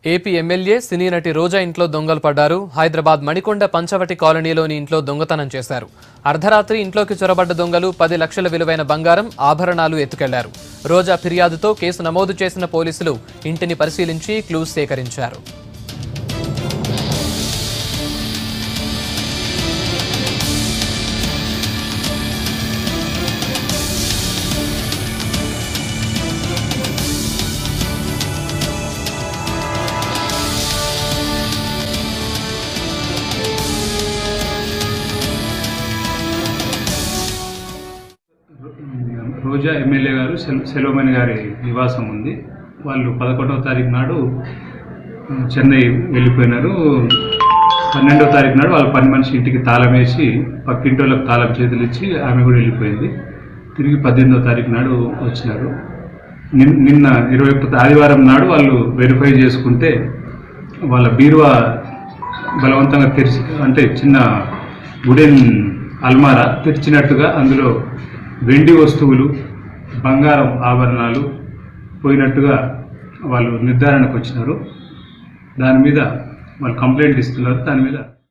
AP MLA సినీ నటి రోజా ఇంట్లో దొంగలు పడ్డారు హైదరాబాద్ మణికొండ పంచవటి కాలనీలోని ఇంట్లో దొంగతనం చేశారు అర్ధరాత్రి ఇంట్లోకి చొరబడ్డ దొంగలు పది లక్షల విలువైన బంగారం ఆభరణాలు ఎత్తుకెళ్లారు రోజా ఫిర్యాదుతో కేసు నమోదు చేసిన పోలీసులు ఇంటిని పరిశీలించి క్లూస్ సేకరించారు రోజా ఎమ్మెల్యే గారు సెల్- సెల్వమణి గారి నివాసం ఉంది వాళ్ళు పదకొండవ తారీఖు నాడు ఆ, చెన్నై వెళ్ళిపోయినారు పన్నెండవ తారీఖు నాడు వాళ్ళ పని మనిషి ఇంటికి తాళం వేసి పక్కింటి వాళ్ళకి తాళం చేతులు ఇచ్చి ఆమె కూడా వెళ్ళిపోయింది తిరిగి పద్దెనిమిదవ తారీఖు నాడు వచ్చినారు నిన్- నిన్న ఇరవై ఒకటి ఆదివారం నాడు వాళ్ళు వెరిఫై చేసుకుంటే వాళ్ళ బీరువా బలవంతంగా తెరిచి అంటే చిన్న వుడెన్ అల్మారా తెరిచినట్టుగా అందులో వెండి వస్తువులు బంగారం ఆభరణాలు పోయినట్టుగా వాళ్ళు నిర్ధారణకు వచ్చినారు దాని మీద వాళ్ళు కంప్లైంట్ ఇస్తున్నారు దాని మీద